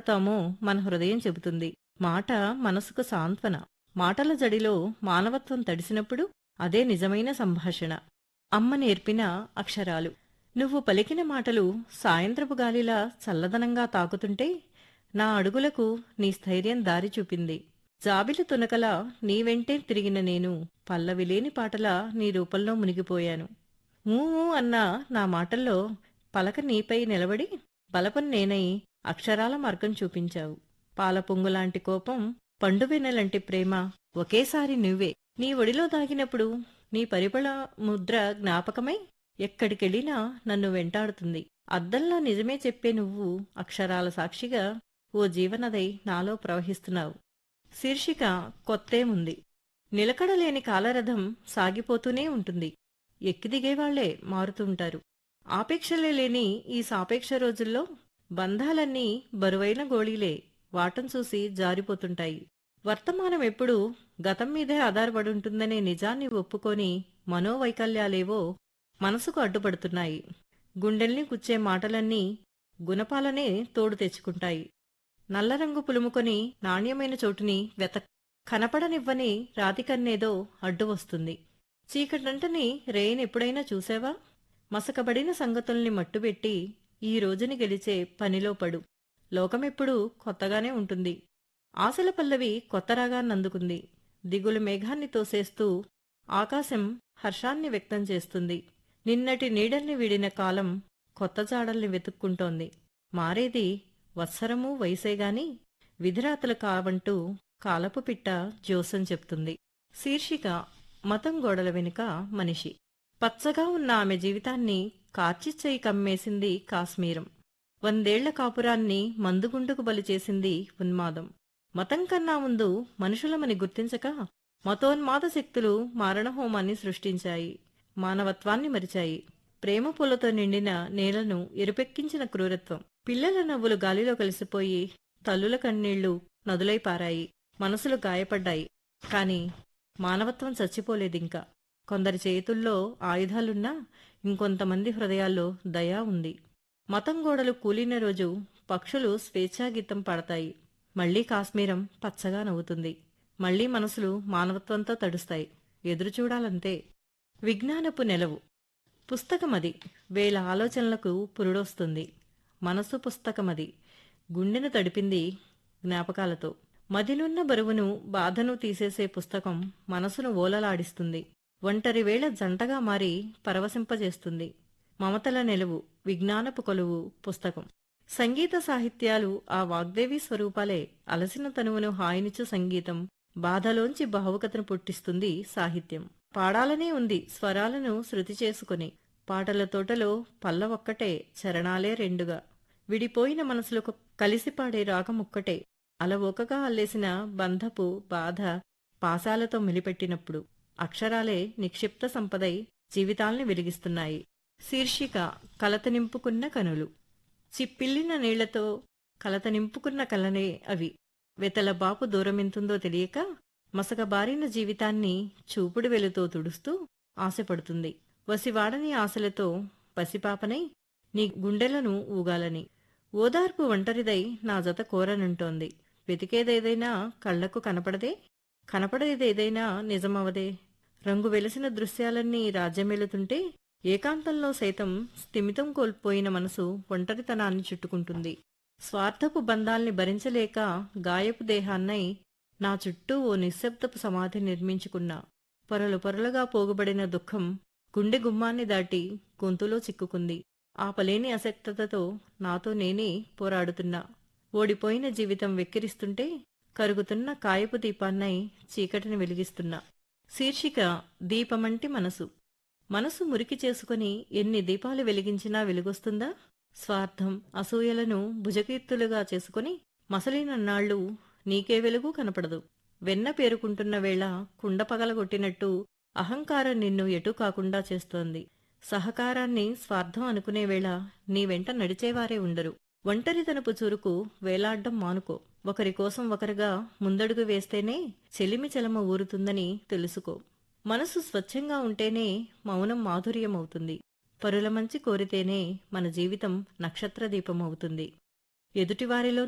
మాట్లాడుతామో మన హృదయం చెబుతుంది మాట మనసుకు సాంత్వన మాటల జడిలో మానవత్వం తడిసినప్పుడు అదే నిజమైన సంభాషణ అమ్మ నేర్పిన అక్షరాలు నువ్వు పలికిన మాటలు సాయంత్రపు గాలిలా చల్లదనంగా తాకుతుంటే నా అడుగులకు నీ స్థైర్యం దారి చూపింది జాబిలి తునకలా నీ వెంటే తిరిగిన నేను పల్లవిలేని పాటలా నీ రూపంలో మునిగిపోయాను ఊ ఊ అన్న నా మాటల్లో పలక నీపై నిలబడి బలపం నేనై అక్షరాల మార్గం చూపించావు పాల పొంగులాంటి కోపం పండువెన్నెలంటి ప్రేమ ఒకేసారి నువ్వే నీ ఒడిలో దాగినప్పుడు నీ పరిపళ ముద్ర జ్ఞాపకమై ఎక్కడికెళ్ళినా నన్ను వెంటాడుతుంది అద్దంలా నిజమే చెప్పే నువ్వు అక్షరాల సాక్షిగా ఓ జీవనదై నాలో ప్రవహిస్తున్నావు శీర్షిక కొత్తేముంది నిలకడలేని కాలరథం సాగిపోతూనే ఉంటుంది ఎక్కిదిగేవాళ్లే మారుతుంటారు ఆపేక్షలే లేని ఈ సాపేక్ష రోజుల్లో బంధాలన్నీ బరువైన గోళీలే వాటం చూసి జారిపోతుంటాయి వర్తమానం ఎప్పుడూ గతం మీదే ఆధారపడుంటుందనే నిజాన్ని ఒప్పుకొని మనోవైకల్యాలేవో మనసుకు అడ్డుపడుతున్నాయి గుండెల్ని కుచ్చే మాటలన్నీ గుణపాలనే తోడు తెచ్చుకుంటాయి నల్లరంగు పులుముకొని నాణ్యమైన చోటుని వెత కనపడనివ్వని రాతికన్నేదో అడ్డు వస్తుంది చీకటంటని రేయిని ఎప్పుడైనా చూసావా మసకబడిన సంగతుల్ని మట్టుబెట్టి ఈ రోజుని గెలిచే పనిలో పడు లోకమెప్పుడూ కొత్తగానే ఉంటుంది ఆశల పల్లవి కొత్త రాగాన్నందుకుంది దిగులు మేఘాన్ని తోసేస్తూ ఆకాశం హర్షాన్ని వ్యక్తం చేస్తుంది నిన్నటి నీడల్ని వీడిన కాలం కొత్త జాడల్ని వెతుక్కుంటోంది మారేది వత్సరము వయసేగాని విధిరాతలు కావంటూ కాలపు పిట్ట జోసం చెప్తుంది శీర్షిక మతం గోడల వెనుక మనిషి పచ్చగా ఉన్న ఆమె జీవితాన్ని కార్చిచ్చయి కమ్మేసింది కాశ్మీరం వందేళ్ల కాపురాన్ని మందుగుండుకు బలి చేసింది ఉన్మాదం మతం కన్నా ముందు మనుషులమని గుర్తించక మతోన్మాద శక్తులు మారణహోమాన్ని సృష్టించాయి మానవత్వాన్ని మరిచాయి ప్రేమ పూలతో నిండిన నేలను ఎరుపెక్కించిన క్రూరత్వం పిల్లల నవ్వులు గాలిలో కలిసిపోయి తల్లుల కన్నీళ్లు నదులై పారాయి మనసులు గాయపడ్డాయి కాని మానవత్వం చచ్చిపోలేదింకా కొందరి చేతుల్లో ఆయుధాలున్నా ఇంకొంతమంది హృదయాల్లో దయా ఉంది మతం గోడలు కూలిన రోజు పక్షులు స్వేచ్ఛాగీతం పడతాయి మళ్లీ కాశ్మీరం పచ్చగా నవ్వుతుంది మళ్లీ మనసులు మానవత్వంతో తడుస్తాయి ఎదురుచూడాలంతే విజ్ఞానపు నెలవు పుస్తకమది వేల ఆలోచనలకు పురుడొస్తుంది మనసు పుస్తకమది గుండెను తడిపింది జ్ఞాపకాలతో మదినున్న బరువును బాధను తీసేసే పుస్తకం మనసును ఓలలాడిస్తుంది ఒంటరి వేళ జంటగా మారి పరవశింపజేస్తుంది మమతల నిలువు విజ్ఞానపు కొలువు పుస్తకం సంగీత సాహిత్యాలు ఆ వాగ్దేవి స్వరూపాలే అలసిన తనువును హాయినిచ్చు సంగీతం బాధలోంచి భావుకతను పుట్టిస్తుంది సాహిత్యం పాడాలనే ఉంది స్వరాలను శృతి చేసుకుని పాటల తోటలో పల్ల ఒక్కటే చరణాలే రెండుగా విడిపోయిన మనసులకు కలిసి పాడే రాగముక్కటే అలవోకగా అల్లేసిన బంధపు బాధ పాశాలతో మిలిపెట్టినప్పుడు అక్షరాలే నిక్షిప్త సంపదై జీవితాల్ని వెలిగిస్తున్నాయి శీర్షిక కలత నింపుకున్న కనులు చిప్పిల్లిన నీళ్లతో కలత నింపుకున్న కలనే అవి వెతల బాపు దూరమెంతుందో తెలియక మసకబారిన జీవితాన్ని చూపుడు వెలుతో తుడుస్తూ ఆశపడుతుంది వసివాడని ఆశలతో పసిపాపనై నీ గుండెలను ఊగాలని ఓదార్పు ఒంటరిదై నా జత కోరనుంటోంది వెతికేదేదైనా కళ్లకు కనపడదే కనపడేదేదైనా నిజమవదే రంగు వెలసిన దృశ్యాలన్నీ రాజ్యమెలుతుంటే ఏకాంతంలో సైతం స్థిమితం కోల్పోయిన మనసు ఒంటరితనాన్ని చుట్టుకుంటుంది స్వార్థపు బంధాల్ని భరించలేక గాయపు దేహాన్నై నా చుట్టూ ఓ నిశ్శబ్దపు సమాధి నిర్మించుకున్నా పొరలు పొరలుగా పోగుబడిన దుఃఖం గుండె గుమ్మాన్ని దాటి గొంతులో చిక్కుకుంది ఆపలేని అసక్తతతో నాతో నేనే పోరాడుతున్నా ఓడిపోయిన జీవితం వెక్కిరిస్తుంటే కరుగుతున్న కాయపు దీపాన్నై చీకటిని వెలిగిస్తున్నా శీర్షిక దీపమంటి మనసు మనసు మురికి చేసుకుని ఎన్ని దీపాలు వెలిగించినా వెలుగొస్తుందా స్వార్థం అసూయలను భుజకీర్తులుగా చేసుకుని మసలినన్నాళ్ళు నీకే వెలుగు కనపడదు వెన్న పేరుకుంటున్న వేళ కుండ పగలగొట్టినట్టు అహంకారం నిన్ను ఎటూ కాకుండా చేస్తోంది సహకారాన్ని స్వార్థం అనుకునే వేళ నీ వెంట నడిచేవారే ఉండరు ఒంటరితనపు చురుకు వేలాడ్డం మానుకో ఒకరి కోసం ఒకరుగా ముందడుగు వేస్తేనే చెలిమి చెలమ ఊరుతుందని తెలుసుకో మనసు స్వచ్ఛంగా ఉంటేనే మౌనం మాధుర్యమవుతుంది పరుల మంచి కోరితేనే మన జీవితం నక్షత్ర దీపమవుతుంది ఎదుటివారిలోనూ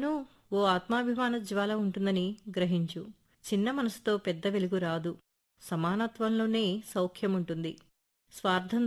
ఓ ఆత్మాభిమాన జ్వాల ఉంటుందని గ్రహించు చిన్న మనసుతో పెద్ద వెలుగు రాదు సమానత్వంలోనే సౌఖ్యముంటుంది స్వార్థం